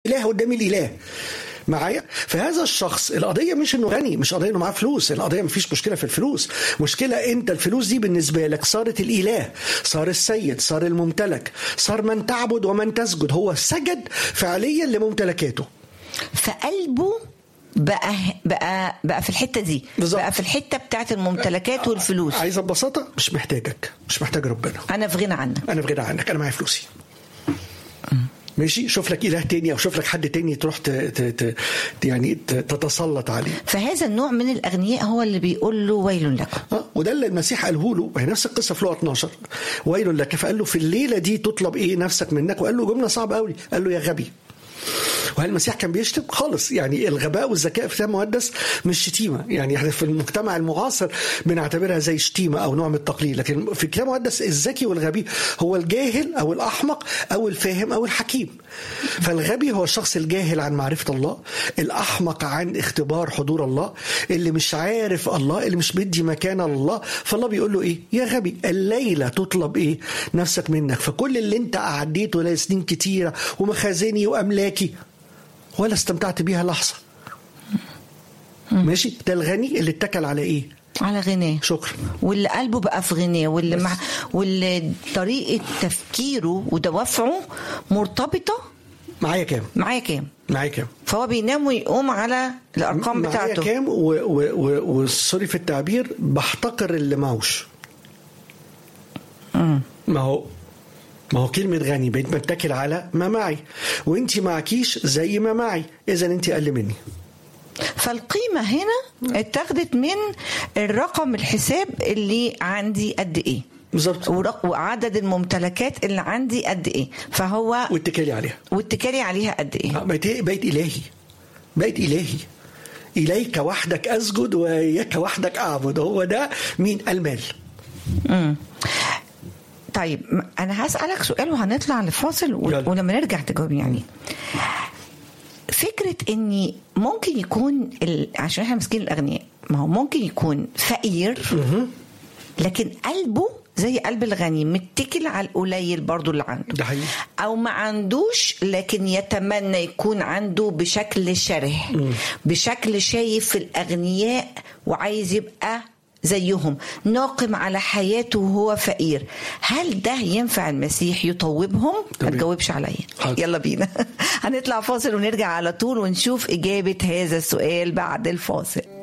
اله قدام الاله معايا فهذا الشخص القضيه مش انه غني مش قضيه انه معاه فلوس القضيه مفيش مشكله في الفلوس مشكله انت الفلوس دي بالنسبه لك صارت الاله صار السيد صار الممتلك صار من تعبد ومن تسجد هو سجد فعليا لممتلكاته فقلبه بقى بقى بقى في الحته دي بالظبط. بقى في الحته بتاعت الممتلكات والفلوس عايزه ببساطه مش محتاجك مش محتاج ربنا انا في غنى عنك انا في غنى عنك انا معايا فلوسي ماشي شوف لك اله تاني او شوف لك حد تاني تروح ت... ت... ت... يعني ت- تتسلط عليه فهذا النوع من الاغنياء هو اللي بيقول له ويل لكم اه وده اللي المسيح قاله له وهي نفس القصه في لقا 12 ويل لك فقال له في الليله دي تطلب ايه نفسك منك وقال له جمله صعبه قوي قال له يا غبي وهل المسيح كان بيشتم خالص يعني الغباء والذكاء في الكتاب المقدس مش شتيمه يعني احنا في المجتمع المعاصر بنعتبرها زي شتيمه او نوع من التقليل لكن في الكتاب المقدس الذكي والغبي هو الجاهل او الاحمق او الفاهم او الحكيم فالغبي هو الشخص الجاهل عن معرفه الله الاحمق عن اختبار حضور الله اللي مش عارف الله اللي مش بدي مكانه لله فالله بيقول له ايه يا غبي الليله تطلب ايه نفسك منك فكل اللي انت عديته لسنين كتيره ومخازني واملاكي ولا استمتعت بيها لحظه ماشي ده الغني اللي اتكل على ايه على غناه شكرا واللي قلبه بقى في غناه واللي مع واللي طريقه تفكيره ودوافعه مرتبطه معايا كام معايا كام معايا كام فهو بينام ويقوم على الارقام معايا بتاعته كام و- و- و- وسوري في التعبير بحتقر اللي معوش ما هو ما هو كلمة غني بقيت متكل على ما معي وانت معكيش زي ما معي اذا انت اقل مني فالقيمه هنا اتاخدت من الرقم الحساب اللي عندي قد ايه بالظبط ورق- وعدد الممتلكات اللي عندي قد ايه فهو واتكالي عليها واتكالي عليها قد ايه آه، بقيت بقيت الهي بقيت الهي اليك وحدك اسجد واياك وحدك اعبد هو ده مين المال مم. طيب م- انا هسالك سؤال وهنطلع لفاصل و- يلا. ولما نرجع تجاوب يعني فكره اني ممكن يكون ال... عشان احنا ماسكين الاغنياء ما هو ممكن يكون فقير لكن قلبه زي قلب الغني متكل على القليل برضو اللي عنده ده حقيقي. او ما عندوش لكن يتمنى يكون عنده بشكل شره بشكل شايف الاغنياء وعايز يبقى زيهم ناقم على حياته وهو فقير هل ده ينفع المسيح يطوبهم ما تمام. تجاوبش عليا حاضر. يلا بينا هنطلع فاصل ونرجع على طول ونشوف اجابه هذا السؤال بعد الفاصل